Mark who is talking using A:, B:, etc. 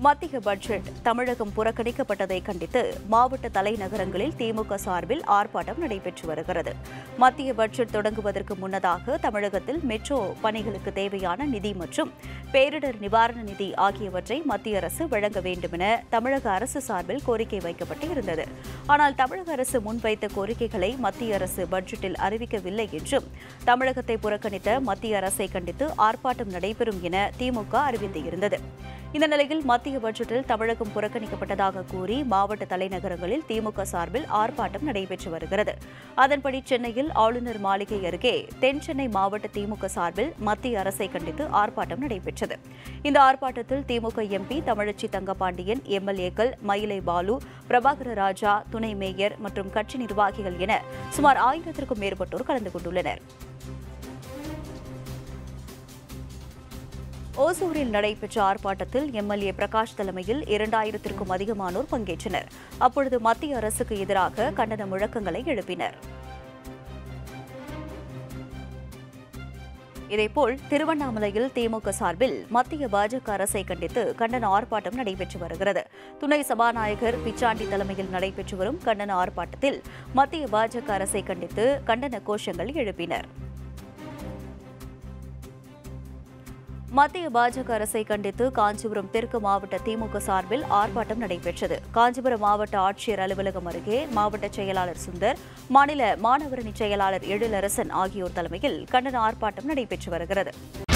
A: மத்திய பட்ஜெட் தமிழகம் புறக்கணிக்கப்பட்டதை கண்டித்து மாவட்ட தலைநகரங்களில் திமுக சார்பில் ஆர்ப்பாட்டம் நடைபெற்று வருகிறது மத்திய பட்ஜெட் தொடங்குவதற்கு முன்னதாக தமிழகத்தில் மெட்ரோ பணிகளுக்கு தேவையான நிதி மற்றும் பேரிடர் நிவாரண நிதி ஆகியவற்றை மத்திய அரசு வழங்க வேண்டும் என தமிழக அரசு சார்பில் கோரிக்கை வைக்கப்பட்டு இருந்தது ஆனால் தமிழக அரசு முன்வைத்த கோரிக்கைகளை மத்திய அரசு பட்ஜெட்டில் அறிவிக்கவில்லை என்றும் தமிழகத்தை புறக்கணித்த மத்திய அரசை கண்டித்து ஆர்ப்பாட்டம் நடைபெறும் என திமுக அறிவித்திருந்தது இந்த நிலையில் மத்திய பட்ஜெட்டில் தமிழகம் புறக்கணிக்கப்பட்டதாக கூறி மாவட்ட தலைநகரங்களில் திமுக சார்பில் ஆர்ப்பாட்டம் நடைபெற்று வருகிறது அதன்படி சென்னையில் ஆளுநர் மாளிகை அருகே தென் சென்னை மாவட்ட திமுக சார்பில் மத்திய அரசை கண்டித்து ஆர்ப்பாட்டம் நடைபெற்றது இந்த ஆர்ப்பாட்டத்தில் திமுக எம்பி தமிழச்சி தங்கபாண்டியன் எம்எல்ஏக்கள் மயிலை பாலு பிரபாகர ராஜா துணை மேயர் மற்றும் கட்சி நிர்வாகிகள் என சுமார் ஆயிரத்திற்கும் மேற்பட்டோர் கலந்து கொண்டுள்ளனர் ஓசூரில் நடைபெற்ற ஆர்ப்பாட்டத்தில் எம்எல்ஏ பிரகாஷ் தலைமையில் இரண்டாயிரத்திற்கும் அதிகமானோர் பங்கேற்றனர் அப்பொழுது மத்திய அரசுக்கு எதிராக கண்டன முழக்கங்களை எழுப்பினர் இதேபோல் திருவண்ணாமலையில் திமுக சார்பில் மத்திய பாஜக அரசை கண்டித்து கண்டன ஆர்ப்பாட்டம் நடைபெற்று வருகிறது துணை சபாநாயகர் பிச்சாண்டி தலைமையில் நடைபெற்று வரும் கண்டன ஆர்ப்பாட்டத்தில் மத்திய பாஜக அரசை கண்டித்து கண்டன கோஷங்கள் எழுப்பினர் மத்திய பாஜக அரசை கண்டித்து காஞ்சிபுரம் தெற்கு மாவட்ட திமுக சார்பில் ஆர்ப்பாட்டம் நடைபெற்றது காஞ்சிபுரம் மாவட்ட ஆட்சியர் அலுவலகம் அருகே மாவட்ட செயலாளர் சுந்தர் மாநில மாணவரணி செயலாளர் எழிலரசன் ஆகியோர் தலைமையில் கண்டன ஆர்ப்பாட்டம் நடைபெற்று வருகிறது